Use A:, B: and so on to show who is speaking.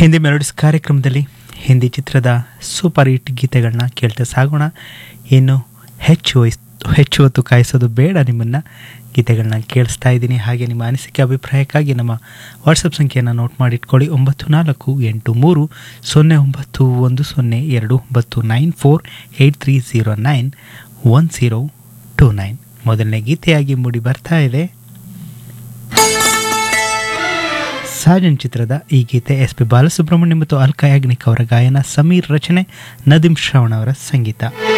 A: Hindi melodies ಕಾರ್ಯಕ್ರಮದಲ್ಲಿ ಹಿಂದಿ ಚಿತ್ರದ super hit ಗೀತೆಗಳನ್ನ ಕೇಳ್ತಾ ಸಾಗೋಣ ಇನ್ನು ಹೆಚ್ಚು ವಯಸ್ ಹೆಚ್ಚು ಹೊತ್ತು ಕಾಯಿಸೋದು ಬೇಡ ನಿಮ್ಮನ್ನು ಗೀತೆಗಳನ್ನ ಕೇಳಿಸ್ತಾ ಇದ್ದೀನಿ ಹಾಗೆ ನಿಮ್ಮ ಅನಿಸಿಕೆ ಅಭಿಪ್ರಾಯಕ್ಕಾಗಿ ನಮ್ಮ ವಾಟ್ಸಪ್ ಸಂಖ್ಯೆಯನ್ನು ನೋಟ್ ಮಾಡಿಟ್ಕೊಳ್ಳಿ ಒಂಬತ್ತು ನಾಲ್ಕು ಎಂಟು ಮೂರು ಸೊನ್ನೆ ಒಂಬತ್ತು ಒಂದು ಸೊನ್ನೆ ಎರಡು ಒಂಬತ್ತು nine four eight three zero nine one zero two nine ಮೊದಲನೇ ಗೀತೆಯಾಗಿ ಮೂಡಿ ಬರ್ತಾ ಇದೆ ಸಾಜನ್ ಚಿತ್ರದ ಈ ಗೀತೆ ಎಸ್ ಪಿ ಬಾಲಸುಬ್ರಹ್ಮಣ್ಯ ಮತ್ತು ಅಲ್ಕಾ ಯಾಗ್ನಿಕ್ ಅವರ ಗಾಯನ ಸಮೀರ್ ರಚನೆ ನದೀಮ್ ಶ್ರವಣ್ ಅವರ ಸಂಗೀತ